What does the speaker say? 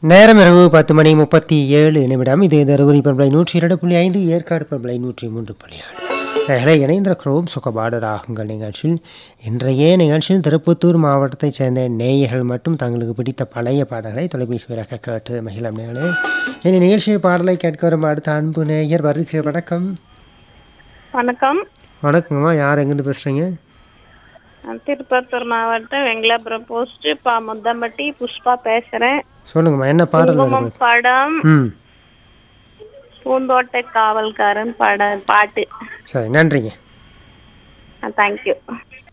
நேரம் இரவு பத்து மணி முப்பத்தி ஏழு நிமிடம் இது தருமபுரி பண்பலை நூற்றி இரண்டு புள்ளி ஐந்து ஏற்காடு பண்பலை நூற்றி மூன்று புள்ளி ஆறு நேர்களை இணைந்திருக்கிறோம் சுகபாடு ராகங்கள் நிகழ்ச்சியில் இன்றைய நிகழ்ச்சியில் திருப்பத்தூர் மாவட்டத்தைச் சேர்ந்த நேயர்கள் மட்டும் தங்களுக்கு பிடித்த பழைய பாடல்களை தொலைபேசி வழியாக கேட்டு மகிழம் நேர்களே இந்த நிகழ்ச்சியில் பாடலை கேட்க வரும் அடுத்த அன்பு நேயர் வருக வணக்கம் வணக்கம் வணக்கங்கம்மா யார் எங்கேருந்து பேசுகிறீங்க நான் திருப்பத்தூர் மாவட்டம் வெங்கலாபுரம் போஸ்ட் பா முத்தம்பட்டி புஷ்பா பேசுறேன் சொல்லுங்கம்மா என்ன பாடல் வேணும் குங்குமம் உங்களுக்கு? படம் ம் பூந்தோட்ட காவல்காரன் பட பாட்டு சரி நன்றிங்க தேங்க்யூ